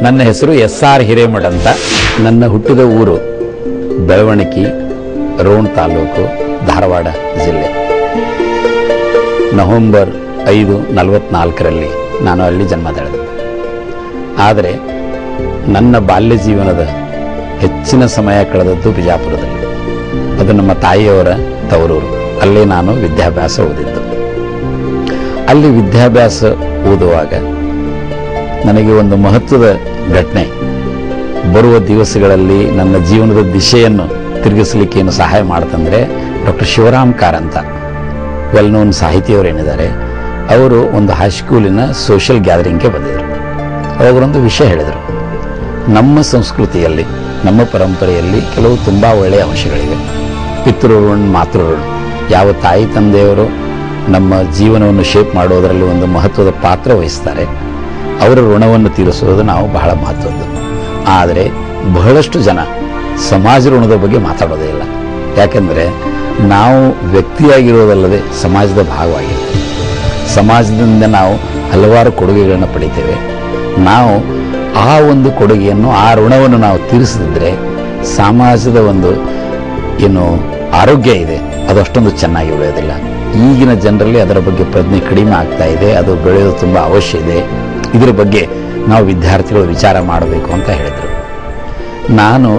ನನ್ನ ಹೆಸರು S R Hiremath ಅಂತ ನನ್ನ ಹುಟ್ಟಿದ ಊರು ಬೆಳವಣಿಗೆ ರೋಣ ತಾಲೂಕು ಧಾರವಾಡ ಜಿಲ್ಲೆ ನವೆಂಬರ್ ಐದು ನಲವತ್ನಾಲ್ಕರಲ್ಲಿ ನಾನು ಅಲ್ಲಿ ಜನ್ಮ ತಳೆದೆ ಆದರೆ ನನ್ನ ಬಾಲ್ಯ ಜೀವನದ ಹೆಚ್ಚಿನ ಸಮಯ ಕಳೆದದ್ದು ಬಿಜಾಪುರದಲ್ಲಿ ಅದು ನಮ್ಮ ತಾಯಿಯವರ ತವರೂರು ಅಲ್ಲೇ ನಾನು ವಿದ್ಯಾಭ್ಯಾಸ ಓದಿದ್ದು ಅಲ್ಲಿ ವಿದ್ಯಾಭ್ಯಾಸ ಓದುವಾಗ ನನಗೆ ಒಂದು ಮಹತ್ವದ ಘಟನೆ ಬರುವ ದಿವಸಗಳಲ್ಲಿ ನನ್ನ ಜೀವನದ ದಿಶೆಯನ್ನು ತಿರುಗಿಸಲಿಕ್ಕೆ ಏನು ಸಹಾಯ ಮಾಡ್ತಂದ್ರೆ doctor Shivaram Karanth well known ಸಾಹಿತಿಯವರು ಏನಿದ್ದಾರೆ ಅವರು ಒಂದು ಹೈಸ್ಕೂಲಿನ ಸೋಷಿಯಲ್ ಗ್ಯಾದರಿಂಗ್ಗೆ ಬಂದಿದ್ದರು ಅವರೊಂದು ವಿಷಯ ಹೇಳಿದರು ನಮ್ಮ ಸಂಸ್ಕೃತಿಯಲ್ಲಿ ನಮ್ಮ ಪರಂಪರೆಯಲ್ಲಿ ಕೆಲವು ತುಂಬ ಒಳ್ಳೆಯ ಅಂಶಗಳಿವೆ ಪಿತೃಋಣ ಮಾತೃಋಣ ಯಾವ ತಾಯಿ ತಂದೆಯವರು ನಮ್ಮ ಜೀವನವನ್ನು ಶೇಪ್ ಮಾಡೋದರಲ್ಲಿ ಒಂದು ಮಹತ್ವದ ಪಾತ್ರ ವಹಿಸ್ತಾರೆ ಅವರ ಋಣವನ್ನು ತೀರಿಸುವುದು ನಾವು ಬಹಳ ಮಹತ್ವದ್ದು ಆದರೆ ಬಹಳಷ್ಟು ಜನ ಸಮಾಜ ಋಣದ ಬಗ್ಗೆ ಮಾತಾಡೋದೇ ಇಲ್ಲ ಯಾಕೆಂದರೆ ನಾವು ವ್ಯಕ್ತಿಯಾಗಿರೋದಲ್ಲದೆ ಸಮಾಜದ ಭಾಗವಾಗಿರ್ತೀವಿ ಸಮಾಜದಿಂದ ನಾವು ಹಲವಾರು ಕೊಡುಗೆಗಳನ್ನು ಪಡಿತೇವೆ ನಾವು ಆ ಒಂದು ಕೊಡುಗೆಯನ್ನು ಆ ಋಣವನ್ನು ನಾವು ತೀರಿಸದಿದ್ದರೆ ಸಮಾಜದ ಒಂದು ಏನು ಆರೋಗ್ಯ ಇದೆ ಅದು ಅಷ್ಟೊಂದು ಚೆನ್ನಾಗಿ ಬೆಳೆಯೋದಿಲ್ಲ ಈಗಿನ ಜನರಲ್ಲಿ ಅದರ ಬಗ್ಗೆ ಪ್ರಜ್ಞೆ ಕಡಿಮೆ ಆಗ್ತಾ ಇದೆ ಅದು ಬೆಳೆಯೋದು ತುಂಬ ಅವಶ್ಯ ಇದೆ ಇದರ ಬಗ್ಗೆ ನಾವು ವಿದ್ಯಾರ್ಥಿಗಳು ವಿಚಾರ ಮಾಡಬೇಕು ಅಂತ ಹೇಳಿದರು ನಾನು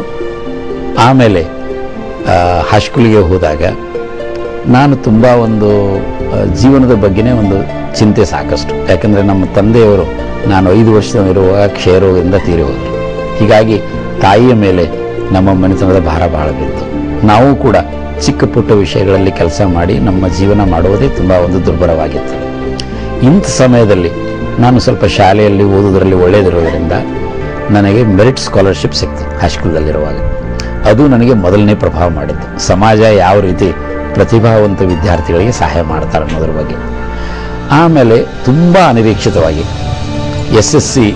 ಆಮೇಲೆ ಹೈಸ್ಕೂಲಿಗೆ ಹೋದಾಗ ನಾನು ತುಂಬ ಒಂದು ಆ, ಜೀವನದ ಬಗ್ಗೆನೇ ಒಂದು ಚಿಂತೆ ಸಾಕಷ್ಟು ಯಾಕಂದರೆ ನಮ್ಮ ತಂದೆಯವರು ನಾನು ಐದು ವರ್ಷದಲ್ಲಿರುವಾಗ ಕ್ಷಯರೋಗದಿಂದ ತೀರಿ ಹೋದರು ಹೀಗಾಗಿ ತಾಯಿಯ ಮೇಲೆ ನಮ್ಮ ಮನೆತನದ ಭಾರ ಬಹಳ ಬಿತ್ತು ನಾವು ಕೂಡ ಚಿಕ್ಕ ಪುಟ್ಟ ವಿಷಯಗಳಲ್ಲಿ ಕೆಲಸ ಮಾಡಿ ನಮ್ಮ ಜೀವನ ಮಾಡುವುದೇ ತುಂಬ ಒಂದು ದುರ್ಬಲವಾಗಿತ್ತು ಇಂಥ ಸಮಯದಲ್ಲಿ ನಾನು ಸ್ವಲ್ಪ ಶಾಲೆಯಲ್ಲಿ ಓದೋದರಲ್ಲಿ ಒಳ್ಳೆಯದಿರೋದರಿಂದ ನನಗೆ ಮೆರಿಟ್ ಸ್ಕಾಲರ್ಶಿಪ್ ಸಿಕ್ತು ಹೈಸ್ಕೂಲ್ದಲ್ಲಿರುವಾಗ ಅದು ನನಗೆ ಮೊದಲನೇ ಪ್ರಭಾವ ಮಾಡಿತ್ತು ಸಮಾಜ ಯಾವ ರೀತಿ ಪ್ರತಿಭಾವಂತ ವಿದ್ಯಾರ್ಥಿಗಳಿಗೆ ಸಹಾಯ ಮಾಡ್ತಾರೆ ಅನ್ನೋದ್ರ ಬಗ್ಗೆ ಆಮೇಲೆ ತುಂಬ ಅನಿರೀಕ್ಷಿತವಾಗಿ S S C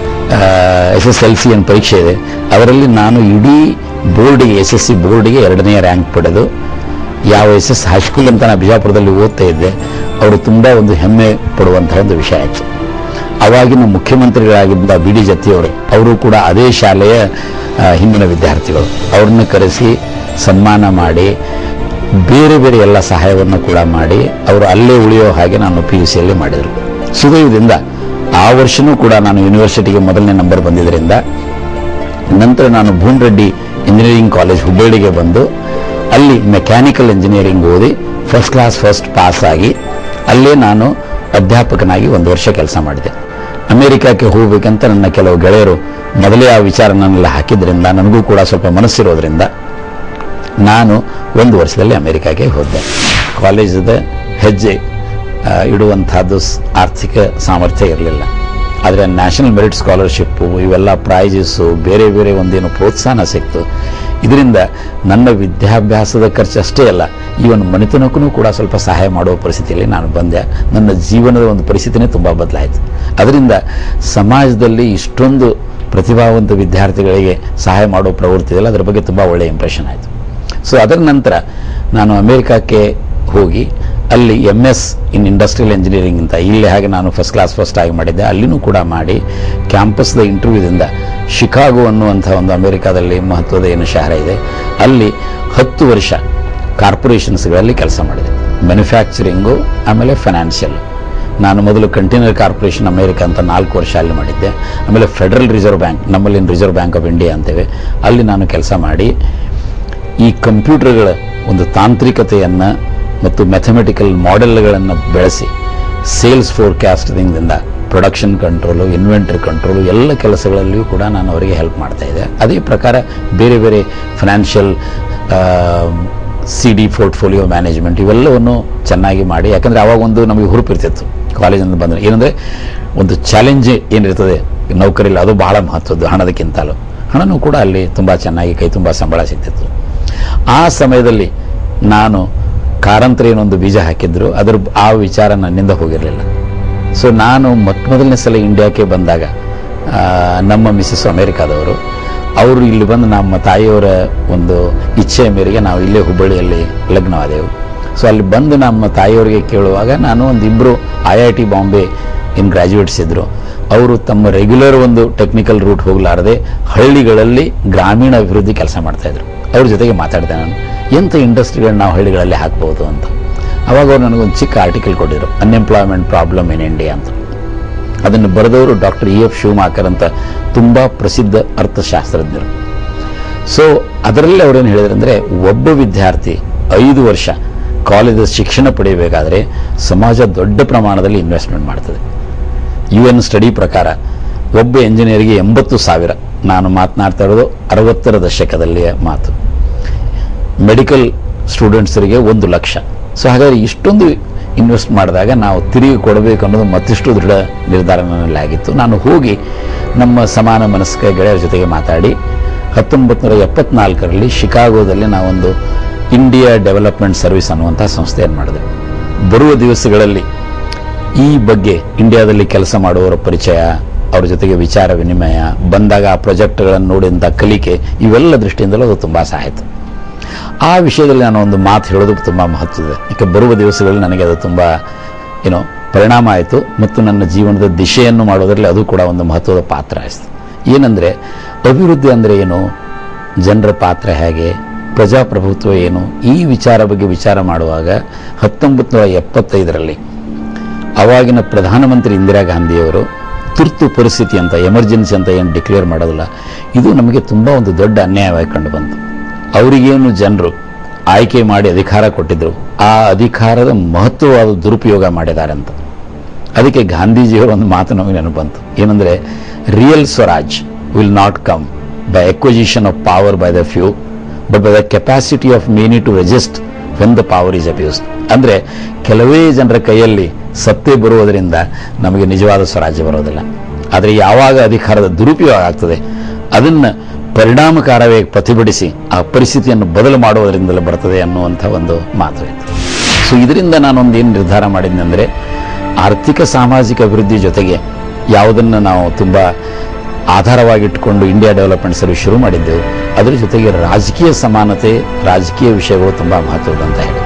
S S L C ಏನು ಪರೀಕ್ಷೆ ಇದೆ ಅದರಲ್ಲಿ ನಾನು ಇಡೀ ಬೋರ್ಡಿಗೆ ಎಸ್ ಎಸ್ ಸಿ ಬೋರ್ಡಿಗೆ ಎರಡನೇ ರ್ಯಾಂಕ್ ಪಡೆದು ಯಾವ ಎಸ್ ಎಸ್ ಹೈಸ್ಕೂಲ್ ಅಂತ ನಾನು ಬಿಜಾಪುರದಲ್ಲಿ ಓದ್ತಾ ಇದ್ದೆ ಅವರು ತುಂಬ ಒಂದು ಹೆಮ್ಮೆ ಪಡುವಂತಹ ಒಂದು ವಿಷಯ ಆಯಿತು ಅವಾಗಿನ ಮುಖ್ಯಮಂತ್ರಿಗಳಾಗಿದ್ದ ಬಿ ಡಿ ಜತ್ತಿಯವರು ಅವರು ಕೂಡ ಅದೇ ಶಾಲೆಯ ಆ, ಹಿಂದಿನ ವಿದ್ಯಾರ್ಥಿಗಳು ಅವ್ರನ್ನ ಕರೆಸಿ ಸನ್ಮಾನ ಮಾಡಿ ಬೇರೆ ಬೇರೆ ಎಲ್ಲ ಸಹಾಯವನ್ನು ಕೂಡ ಮಾಡಿ ಅವರು ಅಲ್ಲೇ ಉಳಿಯೋ ಹಾಗೆ ನಾನು ಪಿ ಯು ಸಿಯಲ್ಲಿ ಮಾಡಿದರು ಸುದೈವದಿಂದ ಆ ವರ್ಷನೂ ಕೂಡ ನಾನು ಯೂನಿವರ್ಸಿಟಿಗೆ ಮೊದಲನೇ ನಂಬರ್ ಬಂದಿದ್ದರಿಂದ ನಂತರ ನಾನು ಭೂಮರೆಡ್ಡಿ ಇಂಜಿನಿಯರಿಂಗ್ ಕಾಲೇಜ್ ಹುಬ್ಬಳ್ಳಿಗೆ ಬಂದು ಅಲ್ಲಿ ಮೆಕ್ಯಾನಿಕಲ್ ಇಂಜಿನಿಯರಿಂಗ್ ಓದಿ ಫಸ್ಟ್ ಕ್ಲಾಸ್ ಫಸ್ಟ್ ಪಾಸ್ ಆಗಿ ಅಲ್ಲೇ ನಾನು ಅಧ್ಯಾಪಕನಾಗಿ ಒಂದು ವರ್ಷ ಕೆಲಸ ಮಾಡಿದೆ ಅಮೆರಿಕಕ್ಕೆ ಹೋಗ್ಬೇಕಂತ ನನ್ನ ಕೆಲವು ಗೆಳೆಯರು ಮೊದಲೇ ಆ ವಿಚಾರ ನನ್ನೆಲ್ಲ ಹಾಕಿದ್ರಿಂದ ನನಗೂ ಕೂಡ ಸ್ವಲ್ಪ ಮನಸ್ಸಿರೋದ್ರಿಂದ ನಾನು ಒಂದು ವರ್ಷದಲ್ಲಿ ಅಮೆರಿಕಾಗೆ ಹೋದೆ ಕಾಲೇಜದ ಹೆಜ್ಜೆ ಆ, ಇಡುವಂಥದ್ದು ಸ್- ಆರ್ಥಿಕ ಸಾಮರ್ಥ್ಯ ಇರಲಿಲ್ಲ ಆದರೆ ನ್ಯಾಷನಲ್ ಮೆರಿಟ್ ಸ್ಕಾಲರ್ಶಿಪ್ಪು ಇವೆಲ್ಲ ಪ್ರೈಜಸ್ಸು ಬೇರೆ ಬೇರೆ ಒಂದೇನು ಪ್ರೋತ್ಸಾಹನ ಸಿಕ್ತು ಇದರಿಂದ ನನ್ನ ವಿದ್ಯಾಭ್ಯಾಸದ ಖರ್ಚು ಅಷ್ಟೇ ಅಲ್ಲ ಈವನ್ ಮನೆತನಕ್ಕೂ ಕೂಡ ಸ್ವಲ್ಪ ಸಹಾಯ ಮಾಡುವ ಪರಿಸ್ಥಿತಿಯಲ್ಲಿ ನಾನು ಬಂದೆ ನನ್ನ ಜೀವನದ ಒಂದು ಪರಿಸ್ಥಿತಿನೇ ತುಂಬ ಬದಲಾಯಿತು ಅದರಿಂದ ಸಮಾಜದಲ್ಲಿ ಇಷ್ಟೊಂದು ಪ್ರತಿಭಾವಂತ ವಿದ್ಯಾರ್ಥಿಗಳಿಗೆ ಸಹಾಯ ಮಾಡೋ ಪ್ರವೃತ್ತಿ ಇದೆಯಲ್ಲ ಅದರ ಬಗ್ಗೆ ತುಂಬ ಒಳ್ಳೆಯ ಇಂಪ್ರೆಷನ್ ಆಯಿತು ಸೊ ಅದರ ನಂತರ ನಾನು ಅಮೇರಿಕಕ್ಕೆ ಹೋಗಿ ಅಲ್ಲಿ M S in industrial engineering ಅಂತ ಇಲ್ಲಿ ಹಾಗೆ ನಾನು ಫಸ್ಟ್ ಕ್ಲಾಸ್ ಫಸ್ಟ್ ಆಗಿ ಮಾಡಿದ್ದೆ ಅಲ್ಲಿನೂ ಕೂಡ ಮಾಡಿ ಕ್ಯಾಂಪಸ್ದ ಇಂಟರ್ವ್ಯೂದಿಂದ ಶಿಕಾಗೋ ಅನ್ನುವಂಥ ಒಂದು ಅಮೆರಿಕಾದಲ್ಲಿ ಮಹತ್ವದ ಏನು ಶಹರ ಇದೆ ಅಲ್ಲಿ ಹತ್ತು ವರ್ಷ ಕಾರ್ಪೊರೇಷನ್ಸ್ಗಳಲ್ಲಿ ಕೆಲಸ ಮಾಡಿದೆ ಮ್ಯಾನುಫ್ಯಾಕ್ಚರಿಂಗು ಆಮೇಲೆ ಫೈನಾನ್ಷಿಯಲ್ ನಾನು ಮೊದಲು ಕಂಟೈನರ್ ಕಾರ್ಪೊರೇಷನ್ ಅಮೇರಿಕಾ ಅಂತ ನಾಲ್ಕು ವರ್ಷ ಅಲ್ಲಿ ಮಾಡಿದ್ದೆ ಆಮೇಲೆ ಫೆಡರಲ್ ರಿಸರ್ವ್ ಬ್ಯಾಂಕ್ ನಮ್ಮಲ್ಲಿ ರಿಸರ್ವ್ ಬ್ಯಾಂಕ್ ಆಫ್ ಇಂಡಿಯಾ ಅಂತೇವೆ ಅಲ್ಲಿ ನಾನು ಕೆಲಸ ಮಾಡಿ ಈ ಕಂಪ್ಯೂಟರ್ಗಳ ಒಂದು ತಾಂತ್ರಿಕತೆಯನ್ನು ಮತ್ತು ಮ್ಯಾಥಮೆಟಿಕಲ್ ಮಾಡೆಲ್ಗಳನ್ನು ಬೆಳೆಸಿ ಸೇಲ್ಸ್ ಫೋರ್ಕಾಸ್ಟಿಂಗ್ದಿಂದ ಪ್ರೊಡಕ್ಷನ್ ಕಂಟ್ರೋಲು ಇನ್ವೆಂಟರಿ ಕಂಟ್ರೋಲು ಎಲ್ಲ ಕೆಲಸಗಳಲ್ಲಿಯೂ ಕೂಡ ನಾನು ಅವರಿಗೆ ಹೆಲ್ಪ್ ಮಾಡ್ತಾ ಇದ್ದೆ ಅದೇ ಪ್ರಕಾರ ಬೇರೆ ಬೇರೆ financial C D portfolio management ಇವೆಲ್ಲವನ್ನು ಚೆನ್ನಾಗಿ ಮಾಡಿ ಯಾಕಂದರೆ ಅವಾಗ ಒಂದು ನಮಗೆ ಹುರುಪಿರ್ತಿತ್ತು ಕಾಲೇಜಿಂದ ಬಂದರೆ ಏನಂದರೆ ಒಂದು ಚಾಲೆಂಜ್ ಏನಿರ್ತದೆ ನೌಕರಿಲ್ಲ ಅದು ಬಹಳ ಮಹತ್ವದ್ದು ಹಣದಕ್ಕಿಂತಲೂ ಹಣನೂ ಕೂಡ ಅಲ್ಲಿ ತುಂಬ ಚೆನ್ನಾಗಿ ಕೈ ತುಂಬ ಸಂಬಳ ಸಿಗ್ತಿತ್ತು ಆ ಸಮಯದಲ್ಲಿ ನಾನು ಕಾರಂತರ ಏನೊಂದು ಬೀಜ ಹಾಕಿದ್ರು ಅದ್ರ ಆ ವಿಚಾರ ನನ್ನಿಂದ ಹೋಗಿರಲಿಲ್ಲ ಸೊ ನಾನು ಮೊಟ್ಟ ಮೊದಲನೇ ಸಲ ಇಂಡಿಯಾಕ್ಕೆ ಬಂದಾಗ ಆ, ನಮ್ಮ ಮಿಸ್ಸಸ್ ಅಮೇರಿಕಾದವರು ಅವರು ಇಲ್ಲಿ ಬಂದು ನಮ್ಮ ತಾಯಿಯವರ ಒಂದು ಇಚ್ಛೆಯ ಮೇರೆಗೆ ನಾವು ಇಲ್ಲೇ ಹುಬ್ಬಳ್ಳಿಯಲ್ಲಿ ಲಗ್ನವಾದೆವು ಸೊ ಅಲ್ಲಿ ಬಂದು ನಮ್ಮ ತಾಯಿಯವರಿಗೆ ಕೇಳುವಾಗ ನಾನು ಒಂದು ಇಬ್ಬರು ಐ ಐ ಟಿ ಬಾಂಬೆ ಏನು ಗ್ರಾಜ್ಯುಯೇಟ್ಸ್ ಇದ್ದರು ಅವರು ತಮ್ಮ ರೆಗ್ಯುಲರ್ ಒಂದು ಟೆಕ್ನಿಕಲ್ ರೂಟ್ ಹೋಗಲಾರದೆ ಹಳ್ಳಿಗಳಲ್ಲಿ ಗ್ರಾಮೀಣ ಅಭಿವೃದ್ಧಿ ಕೆಲಸ ಮಾಡ್ತಾಯಿದ್ರು ಅವ್ರ ಜೊತೆಗೆ ಮಾತಾಡಿದೆ ನಾನು ಎಂಥ ಇಂಡಸ್ಟ್ರಿಗಳನ್ನ ನಾವು ಹಳ್ಳಿಗಳಲ್ಲಿ ಹಾಕ್ಬೋದು ಅಂತ ಅವಾಗ ಅವ್ರು ನನಗೊಂದು ಚಿಕ್ಕ ಆರ್ಟಿಕಲ್ ಕೊಟ್ಟಿದ್ರು ಅನ್ಎಂಪ್ಲಾಯ್ಮೆಂಟ್ ಪ್ರಾಬ್ಲಮ್ ಇನ್ ಇಂಡಿಯಾ ಅಂತ ಅದನ್ನು ಬರೆದವರು ಡಾಕ್ಟರ್ ಇ ಎಫ್ ಶಿವಮಾಕರ್ ಅಂತ ತುಂಬ ಪ್ರಸಿದ್ಧ ಅರ್ಥಶಾಸ್ತ್ರಜ್ಞರು ಸೊ ಅದರಲ್ಲಿ ಅವರೇನು ಹೇಳಿದ್ರು ಅಂದರೆ ಒಬ್ಬ ವಿದ್ಯಾರ್ಥಿ ಐದು ವರ್ಷ ಕಾಲೇಜ್ ಶಿಕ್ಷಣ ಪಡೆಯಬೇಕಾದ್ರೆ ಸಮಾಜ ದೊಡ್ಡ ಪ್ರಮಾಣದಲ್ಲಿ ಇನ್ವೆಸ್ಟ್ಮೆಂಟ್ ಮಾಡ್ತದೆ ಯು ಎನ್ ಸ್ಟಡಿ ಪ್ರಕಾರ ಒಬ್ಬ ಎಂಜಿನಿಯರ್ಗೆ ಎಂಬತ್ತು ಸಾವಿರ ನಾನು ಮಾತನಾಡ್ತಾ ಇರೋದು ಅರವತ್ತರ ದಶಕದಲ್ಲಿಯ ಮಾತು ಮೆಡಿಕಲ್ ಸ್ಟೂಡೆಂಟ್ಸರಿಗೆ ಒಂದು ಲಕ್ಷ ಸೊ ಹಾಗಾದ್ರೆ ಇಷ್ಟೊಂದು ಇನ್ವೆಸ್ಟ್ ಮಾಡಿದಾಗ ನಾವು ತಿರುಗಿ ಕೊಡಬೇಕು ಅನ್ನೋದು ಮತ್ತಿಷ್ಟು ದೃಢ ನಿರ್ಧಾರ ನನ್ನಲ್ಲಿ ಆಗಿತ್ತು ನಾನು ಹೋಗಿ ನಮ್ಮ ಸಮಾನ ಮನಸ್ಕ ಗೆಳೆಯರ ಜೊತೆಗೆ ಮಾತಾಡಿ ಹತ್ತೊಂಬತ್ತು ನೂರ ಎಪ್ಪತ್ನಾಲ್ಕರಲ್ಲಿ ಶಿಕಾಗೋದಲ್ಲಿ ನಾವೊಂದು ಇಂಡಿಯಾ ಡೆವಲಪ್ಮೆಂಟ್ ಸರ್ವಿಸ್ ಅನ್ನುವಂಥ ಸಂಸ್ಥೆಯನ್ನು ಮಾಡಿದೆ ಬರುವ ದಿವಸಗಳಲ್ಲಿ ಈ ಬಗ್ಗೆ ಇಂಡಿಯಾದಲ್ಲಿ ಕೆಲಸ ಮಾಡುವವರ ಪರಿಚಯ ಅವ್ರ ಜೊತೆಗೆ ವಿಚಾರ ವಿನಿಮಯ ಬಂದಾಗ ಆ ಪ್ರಾಜೆಕ್ಟ್ಗಳನ್ನು ನೋಡಿದಂಥ ಕಲಿಕೆ ಇವೆಲ್ಲ ದೃಷ್ಟಿಯಿಂದಲೂ ಅದು ತುಂಬ ಸಹಾಯಿತು ಆ ವಿಷಯದಲ್ಲಿ ನಾನು ಒಂದು ಮಾತು ಹೇಳೋದು ತುಂಬ ಮಹತ್ವದ ಯಾಕೆ ಬರುವ ದಿವಸಗಳಲ್ಲಿ ನನಗೆ ಅದು ತುಂಬ ಏನೋ ಪರಿಣಾಮ ಆಯಿತು ಮತ್ತು ನನ್ನ ಜೀವನದ ದಿಶೆಯನ್ನು ಮಾಡೋದರಲ್ಲಿ ಅದು ಕೂಡ ಒಂದು ಮಹತ್ವದ ಪಾತ್ರ ಆಯಿತು ಏನಂದರೆ ಅಭಿವೃದ್ಧಿ ಅಂದರೆ ಏನು ಜನರ ಪಾತ್ರ ಹೇಗೆ ಪ್ರಜಾಪ್ರಭುತ್ವ ಏನು ಈ ವಿಚಾರ ಬಗ್ಗೆ ವಿಚಾರ ಮಾಡುವಾಗ ಹತ್ತೊಂಬತ್ತು ನೂರ ಎಪ್ಪತ್ತೈದರಲ್ಲಿ ಅವಾಗಿನ ಪ್ರಧಾನಮಂತ್ರಿ ಇಂದಿರಾ ಗಾಂಧಿಯವರು ತುರ್ತು ಪರಿಸ್ಥಿತಿ ಅಂತ ಎಮರ್ಜೆನ್ಸಿ ಅಂತ ಏನು ಡಿಕ್ಲೇರ್ ಮಾಡೋದಿಲ್ಲ ಇದು ನಮಗೆ ತುಂಬ ಒಂದು ದೊಡ್ಡ ಅನ್ಯಾಯವಾಗಿ ಕಂಡು ಬಂತು ಅವರಿಗೇನು ಜನರು ಆಯ್ಕೆ ಮಾಡಿ ಅಧಿಕಾರ ಕೊಟ್ಟಿದ್ರು ಆ ಅಧಿಕಾರದ ಮಹತ್ವವಾದ ದುರುಪಯೋಗ ಮಾಡಿದ್ದಾರೆ ಅಂತ ಅದಕ್ಕೆ ಗಾಂಧೀಜಿಯವರ ಒಂದು ಮಾತು ನಮಗೆ ನೆನಪು ಬಂತು ಏನಂದ್ರೆ real swaraj will not come by acquisition of power by the few but by the capacity of many to resist when the power is abused ಅಂದ್ರೆ ಕೆಲವೇ ಜನರ ಕೈಯಲ್ಲಿ ಸತ್ತೇ ಬರುವುದರಿಂದ ನಮಗೆ ನಿಜವಾದ ಸ್ವರಾಜ್ಯ ಬರೋದಿಲ್ಲ ಆದರೆ ಯಾವಾಗ ಅಧಿಕಾರದ ದುರುಪಯೋಗ ಆಗ್ತದೆ ಅದನ್ನ ಪರಿಣಾಮಕಾರವಾಗಿ ಪ್ರತಿಭಟಿಸಿ ಆ ಪರಿಸ್ಥಿತಿಯನ್ನು ಬದಲು ಮಾಡುವುದರಿಂದಲೇ ಬರ್ತದೆ ಅನ್ನುವಂಥ ಒಂದು ಮಾತು ಇತ್ತು ಸೊ ಇದರಿಂದ ನಾನೊಂದು ಏನು ನಿರ್ಧಾರ ಮಾಡಿದ್ನೆಂದರೆ ಆರ್ಥಿಕ ಸಾಮಾಜಿಕ ಅಭಿವೃದ್ಧಿ ಜೊತೆಗೆ ಯಾವುದನ್ನು ನಾವು ತುಂಬ ಆಧಾರವಾಗಿಟ್ಟುಕೊಂಡು ಇಂಡಿಯಾ ಡೆವಲಪ್ಮೆಂಟ್ ಸರ್ವಿಸ್ ಶುರು ಮಾಡಿದ್ದೆವು ಅದರ ಜೊತೆಗೆ ರಾಜಕೀಯ ಸಮಾನತೆ ರಾಜಕೀಯ ವಿಷಯಗಳು ತುಂಬ ಮಹತ್ವದಂತ ಹೇಳಿ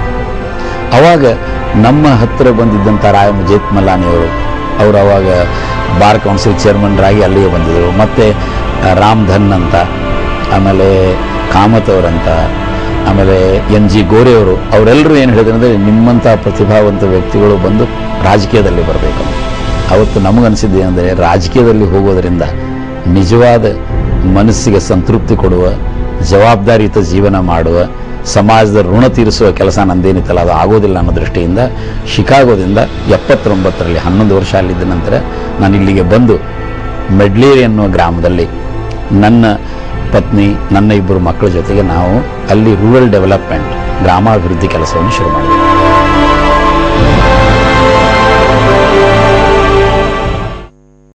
ಅವಾಗ ನಮ್ಮ ಹತ್ತಿರ ಬಂದಿದ್ದಂಥ ರಾಯಮ್ ಜೇತ್ಮಲಾನಿಯವರು ಅವರು ಅವಾಗ ಬಾರ್ ಕೌನ್ಸಿಲ್ ಚೇರ್ಮನ್ರಾಗಿ ಅಲ್ಲಿಗೆ ಬಂದಿದ್ದರು ಮತ್ತು ರಾಮ್ ಧನ್ ಅಂತ ಆಮೇಲೆ ಕಾಮತ್ ಅವರಂತ ಆಮೇಲೆ ಎನ್ ಜಿ ಗೋರೆಯವರು ಅವರೆಲ್ಲರೂ ಏನು ಹೇಳಿದ್ರು ಅಂದರೆ ನಿಮ್ಮಂಥ ಪ್ರತಿಭಾವಂತ ವ್ಯಕ್ತಿಗಳು ಬಂದು ರಾಜಕೀಯದಲ್ಲಿ ಬರಬೇಕು ಅಂತ. ಅವತ್ತು ನಮಗನ್ಸಿದ್ದು ಏನಂದರೆ ರಾಜಕೀಯದಲ್ಲಿ ಹೋಗೋದರಿಂದ ನಿಜವಾದ ಮನಸ್ಸಿಗೆ ಸಂತೃಪ್ತಿ ಕೊಡುವ ಜವಾಬ್ದಾರಿಯುತ ಜೀವನ ಮಾಡುವ ಸಮಾಜದ ಋಣ ತೀರಿಸುವ ಕೆಲಸ ನಂದೇನಿತ್ತಲ್ಲ ಅದು ಆಗೋದಿಲ್ಲ ಅನ್ನೋ ದೃಷ್ಟಿಯಿಂದ ಶಿಕಾಗೋದಿಂದ ಎಪ್ಪತ್ತೊಂಬತ್ತರಲ್ಲಿ ಹನ್ನೊಂದು ವರ್ಷ ಅಲ್ಲಿದ್ದ ನಂತರ ನಾನು ಇಲ್ಲಿಗೆ ಬಂದು ಮೆಡ್ಲೇರಿ ಅನ್ನುವ ಗ್ರಾಮದಲ್ಲಿ ನನ್ನ ಪತ್ನಿ ನನ್ನ ಇಬ್ಬರು ಮಕ್ಕಳ ಜೊತೆಗೆ ನಾವು ಅಲ್ಲಿ ರೂರಲ್ ಡೆವಲಪ್ಮೆಂಟ್ ಗ್ರಾಮಾಭಿವೃದ್ಧಿ ಕೆಲಸವನ್ನು ಶುರು ಮಾಡಿದ್ವಿ